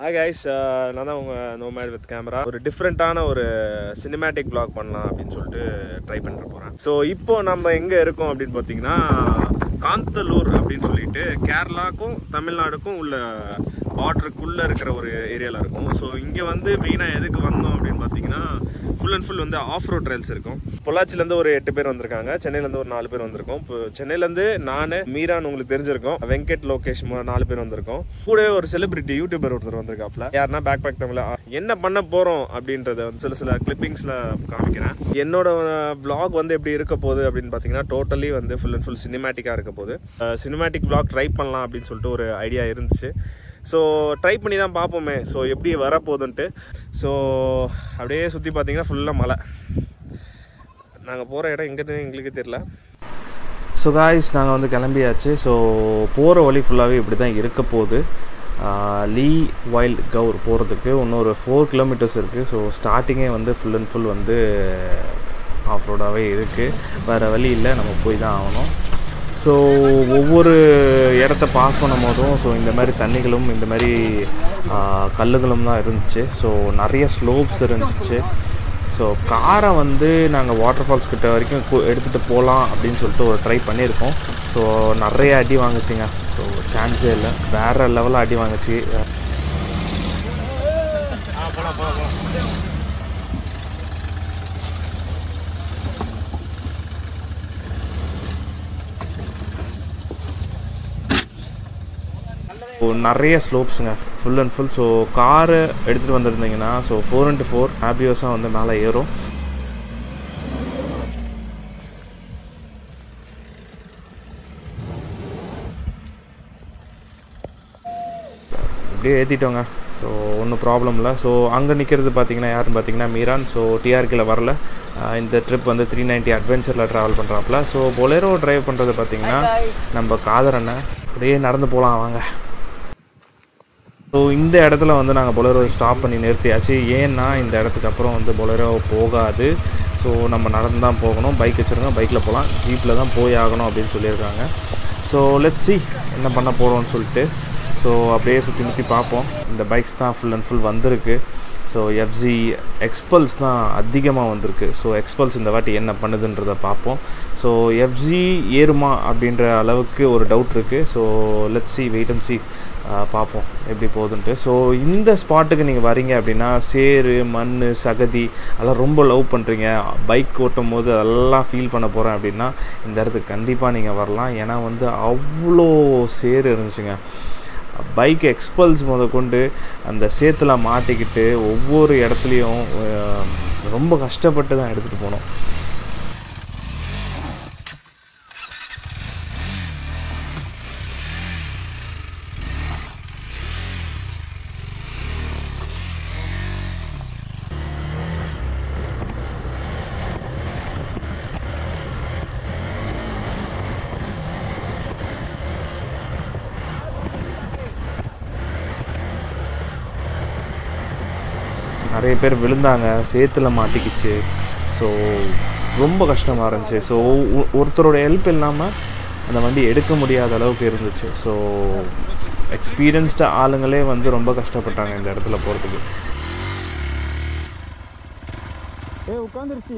hi guys நான் தான் உங்கள் நோமேட் வித் கேமரா ஒரு டிஃப்ரெண்ட்டான ஒரு சினிமேட்டிக் vlog பண்ணலாம் அப்படின்னு சொல்லிட்டு ட்ரை பண்ணிட்டு போகிறேன் ஸோ இப்போ நம்ம எங்கே இருக்கோம் அப்படின்னு பார்த்தீங்கன்னா காந்தலூர் அப்படின்னு சொல்லிட்டு கேரளாக்கும் தமிழ்நாடுக்கும் உள்ள பார்டருக்குள்ளே இருக்கிற ஒரு ஏரியாவில் இருக்கும் ஸோ இங்கே வந்து மெயினாக எதுக்கு வந்தோம் அப்படின்னு பார்த்தீங்கன்னா ஃபுல் அண்ட் ஃபுல் வந்து ஆஃப் ரோட் ட்ரைல்ஸ் இருக்கும் பொள்ளாச்சிலேருந்து ஒரு எட்டு பேர் வந்திருக்காங்க சென்னையிலேருந்து ஒரு நாலு பேர் வந்திருக்கோம் இப்போ சென்னையிலேருந்து நான் மீரான் உங்களுக்கு தெரிஞ்சிருக்கோம் வெங்கட் லோகேஷ் மு- நாலு பேர் வந்திருக்கோம் கூடவே ஒரு செலிபிரிட்டி யூடியூபர் ஒருத்தர் வந்திருக்காப்ல யாருன்னா பேக் பேக் தமிழ் என்ன பண்ண போகிறோம் அப்படின்றத வந்து சில சில கிளிப்பிங்ஸில் காமிக்கிறேன் என்னோட vlog வந்து எப்படி இருக்க போகுது அப்படின்னு பார்த்தீங்கன்னா டோட்டலி வந்து ஃபுல் அண்ட் ஃபுல் சினிமேட்டிக்காக இருக்க போகுது சினிமேட்டிக் vlog ட்ரை பண்ணலாம் அப்படின்னு சொல்லிட்டு ஒரு ஐடியா இருந்துச்சு ஸோ ட்ரை பண்ணி தான் பார்ப்போமே ஸோ எப்படி வரப்போகுதுன்ட்டு ஸோ அப்படியே சுற்றி பார்த்தீங்கன்னா ஃபுல்லாக மலை நாங்கள் போகிற இடம் எங்கன்னு எங்களுக்கு தெரியல ஸோ காய்ஸ் நாங்கள் வந்து கிளம்பியாச்சு ஸோ போகிற வழி ஃபுல்லாகவே இப்படி தான் இருக்க போகுது ஆஹ் லீ வைல்ட் கவுர் போகிறதுக்கு இன்னொரு ஃபோர் கிலோமீட்டர்ஸ் இருக்குது ஸோ ஸ்டார்டிங்கே வந்து ஃபுல் அண்ட் ஃபுல் வந்து ஆஃப் ரோடாகவே இருக்குது வேறு வழி இல்லை நம்ம போய் தான் ஆகணும் ஸோ ஒவ்வொரு இடத்த பாஸ் பண்ணும் போதும் ஸோ இந்த மாதிரி தண்ணிகளும் இந்த மாதிரி ஆஹ், கல்லுகளும் தான் இருந்துச்சு ஸோ நிறைய ஸ்லோப்ஸ் இருந்துச்சு ஸோ காரை வந்து நாங்கள் வாட்டர் ஃபால்ஸ் கிட்ட வரைக்கும் கு- எடுத்துகிட்டு போகலாம் அப்படின்னு சொல்லிட்டு ஒரு ட்ரை பண்ணியிருக்கோம் ஸோ நிறைய அடி வாங்குச்சுங்க ஸோ சான்ஸே இல்லை வேறு லெவலில் அடி வாங்குச்சு ஸோ நிறைய ஸ்லோப்ஸுங்க full and full so car எடுத்துகிட்டு வந்திருந்தீங்கன்னா ஸோ ஃபோர் இன்ட்டு ஃபோர் ஹாப்பியஸாக வந்து மேலே ஏறும் அப்படியே ஏற்றிட்டோங்க ஸோ ஒன்றும் ப்ராப்ளம் இல்லை ஸோ அங்கே நிற்கிறது பார்த்தீங்கன்னா யாருன்னு பார்த்தீங்கன்னா மீரான் ஸோ டிஆர்கில் வரல ஆஹ் இந்த ட்ரிப் வந்து த்ரீ நைன்ட்டி அட்வென்ச்சரில் ட்ராவல் பண்ணுறாப்புல ஸோ பொலேரோ டிரைவ் பண்ணுறது பார்த்தீங்கன்னா நம்ம காதர் அண்ணன் அப்படியே நடந்து போகலாம் வாங்க ஸோ இந்த இடத்துல வந்து நாங்கள் பொலேரோ ஸ்டாப் பண்ணி நிறுத்தியாச்சு ஏன்னா இந்த இடத்துக்கு அப்புறம் வந்து பொலேரோ போகாது ஸோ நம்ம நடந்து தான் போகணும் பைக் வச்சுருங்க பைக்கில் போகலாம் ஜீப்பில் தான் போய் ஆகணும் அப்படின்னு சொல்லியிருக்காங்க ஸோ லெட் சி என்ன பண்ண போகிறோம்னு சொல்லிட்டு ஸோ அப்படியே சுற்றி முற்றி பார்ப்போம் இந்த பைக்ஸ் தான் ஃபுல் அண்ட் ஃபுல் வந்திருக்கு ஸோ எஃப்சி எக்ஸ்பல்ஸ் தான் அதிகமாக வந்திருக்கு ஸோ எக்ஸ்பல்ஸ் இந்த வாட்டி என்ன பண்ணுதுன்றதை பார்ப்போம் ஸோ எஃப்சி ஏறுமா அப்படின்ற அளவுக்கு ஒரு டவுட் இருக்குது so let see wait and see பார்ப்போம் எப்படி போகுதுன்ட்டு ஸோ இந்த ஸ்பாட்டுக்கு நீங்கள் வரீங்க அப்படின்னா சேறு மண் சகதி அதெல்லாம் ரொம்ப லவ் பண்ணுறீங்க பைக் ஓட்டும் போது அதெல்லாம் ஃபீல் பண்ண போகிறேன் அப்படின்னா இந்த இடத்துக்கு கண்டிப்பாக நீங்கள் வரலாம் ஏன்னா வந்து அவ்வளோ சேறு இருந்துச்சுங்க பைக் எக்ஸ்பல்ஸ் முத கொண்டு அந்த சேத்துல மாட்டிக்கிட்டு ஒவ்வொரு இடத்துலையும் அஹ், ரொம்ப கஷ்டப்பட்டு தான் எடுத்துகிட்டு போனோம் நிறைய பேர் விழுந்தாங்க சேத்துல மாட்டிக்கிச்சு ஸோ ரொம்ப கஷ்டமாக இருந்துச்சு ஸோ ஒருத்தரோட ஹெல்ப் இல்லாமல் அந்த வண்டி எடுக்க முடியாத அளவுக்கு இருந்துச்சு ஸோ எக்ஸ்பீரியன்ஸ்டு ஆளுங்களே வந்து ரொம்ப கஷ்டப்பட்டாங்க இந்த இடத்துல போகிறதுக்கு ஏ உட்காந்துருச்சு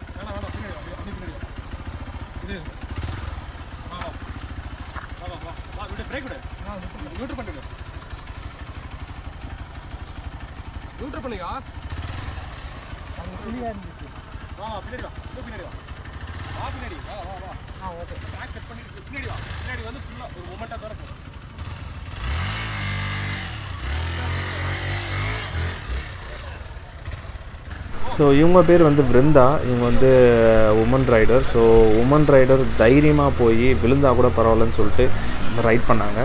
ஸோ இவங்க பேர் வந்து பிருந்தா இவங்க வந்து woman rider so woman rider தைரியமாக போய் விழுந்தா கூட பரவாயில்லன்னு சொல்லிட்டு ரைட் பண்ணாங்க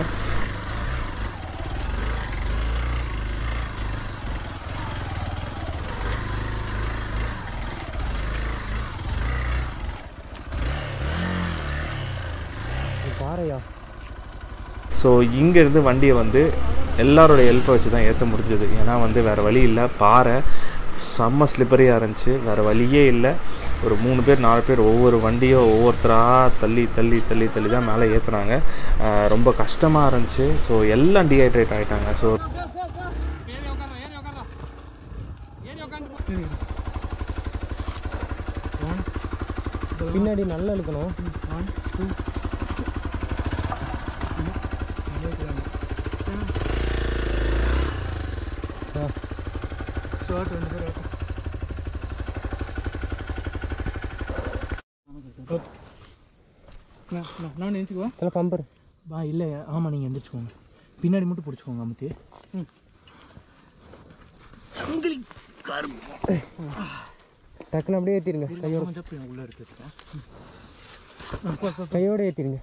பாறையா ஸோ இங்கேருந்து வண்டியை வந்து எல்லாரோட ஹெல்ப்பை வச்சு தான் ஏற்ற முடிஞ்சது ஏன்னா வந்து வேறு வழி இல்லை பாறை செம்ம ஸ்லிப்பரியாக இருந்துச்சு வேறு வழியே இல்லை ஒரு மூணு பேர் நாலு பேர் ஒவ்வொரு வண்டியோ ஒவ்வொருத்தராக தள்ளி தள்ளி தள்ளி தள்ளி தான் மேலே ஏற்றுனாங்க ரொம்ப கஷ்டமாக இருந்துச்சு ஸோ எல்லாம் டீஹைட்ரேட் ஆகிட்டாங்க ஸோ சரி ஒன் பின்னாடி நல்லா இழுக்கணும் ஒன் டூ ஆ ஷார்ட் ரெண்டு பேர் நான் நினச்சிக்குவா இதில் பம்பர் பா இல்லை ஆமாம் நீங்கள் எந்திரிச்சுக்கோங்க பின்னாடி மட்டும் பிடிச்சிக்கோங்க அமுத்தி சங்கிலி கரும்பு டக்குன்னு அப்படியே ஏற்றிடுங்க கையோட கொஞ்சம் போய் உள்ளே எடுத்து வச்சுக்கேன் கையோட ஏற்றிடுங்க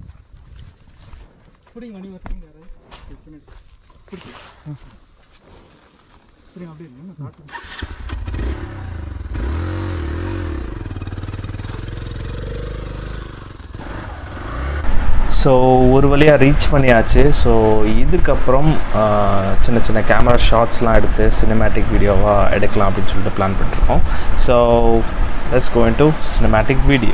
பிடிங்க வண்டி வரீங்க யாராவது பின்னாடி பிடிச்சி புரியுங்க அப்படியே இருங்க நான் காட்டுறேன் ஸோ ஒரு வழியாக ரீச் பண்ணியாச்சு ஸோ இதுக்கப்புறம் ஆஹ், சின்ன சின்ன கேமரா ஷாட்ஸ்லாம் எடுத்து சினிமேட்டிக் வீடியோவாக எடுக்கலாம் அப்படின்னு சொல்லிட்டு பிளான் பண்ணிருக்கோம் so let's go into cinematic video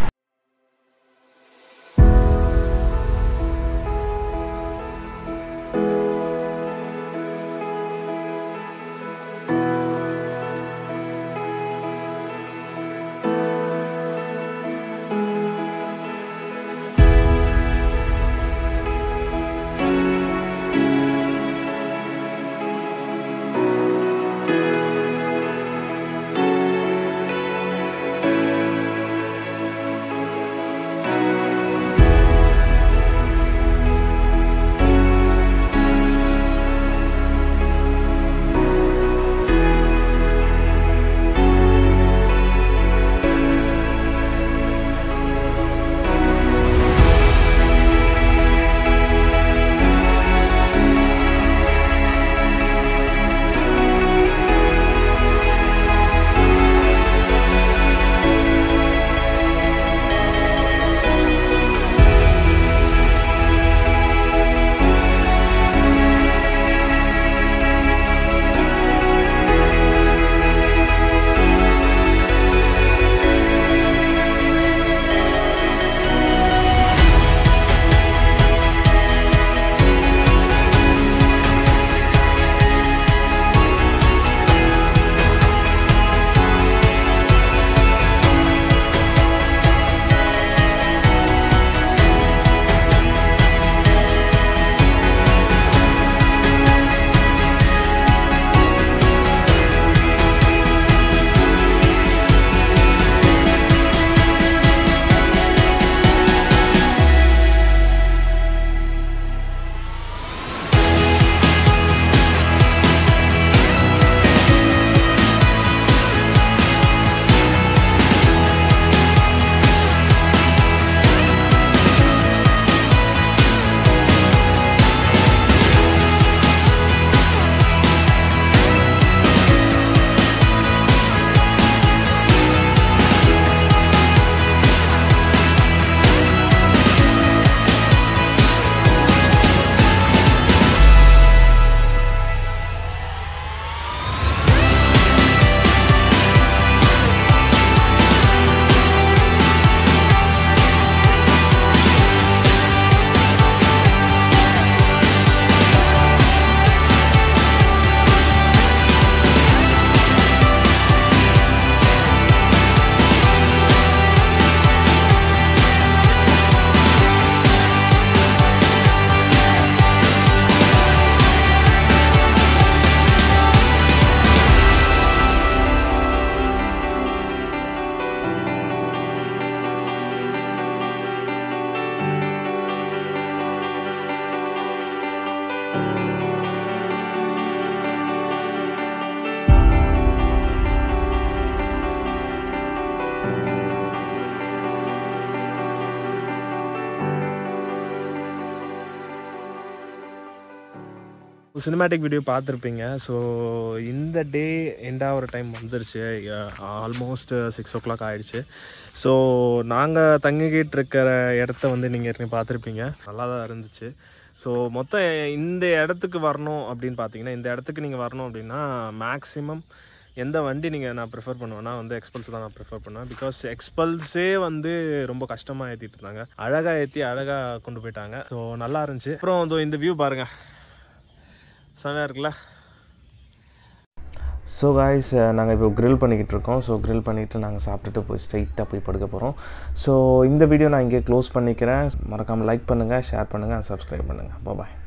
cinematic video பார்த்துருப்பீங்க ஸோ இந்த டே எண்ட் ஆகிற டைம் வந்துருச்சு ஆல்மோஸ்ட் சிக்ஸ் ஓ கிளாக் ஆயிடுச்சு ஸோ நாங்கள் தங்கிக்கிட்டு இருக்கிற இடத்த வந்து நீங்கள் ஏற்கனவே பார்த்துருப்பீங்க நல்லா தான் இருந்துச்சு ஸோ மொத்தம் இந்த இடத்துக்கு வரணும் அப்படின்னு பார்த்தீங்கன்னா இந்த இடத்துக்கு நீங்கள் வரணும் அப்படின்னா மேக்ஸிமம் எந்த வண்டி நீங்கள் நான் ப்ரிஃபர் பண்ணுவேன்னா வந்து எக்ஸ்பல்ஸ் தான் நான் ப்ரிஃபர் பண்ணுவேன் பிகாஸ் எக்ஸ்பல்ஸே வந்து ரொம்ப கஷ்டமாக ஏற்றிட்டு இருந்தாங்க அழகாக ஏற்றி அழகாக கொண்டு போயிட்டாங்க ஸோ நல்லா இருந்துச்சு அப்புறம் இதோ இந்த வியூ பாருங்கள் செமையாக இருக்குல்ல ஸோ காய்ஸ் நாங்கள் இப்போ grill பண்ணிக்கிட்டு இருக்கோம் ஸோ grill பண்ணிவிட்டு நாங்கள் சாப்பிட்டுட்டு போய் ஸ்ட்ரைட்டாக போய் படுக்க போகிறோம் ஸோ இந்த வீடியோ நான் இங்கே க்ளோஸ் பண்ணிக்கிறேன் மறக்காமல் லைக் பண்ணுங்கள் ஷேர் பண்ணுங்கள் சப்ஸ்கிரைப் பண்ணுங்கள் பாய்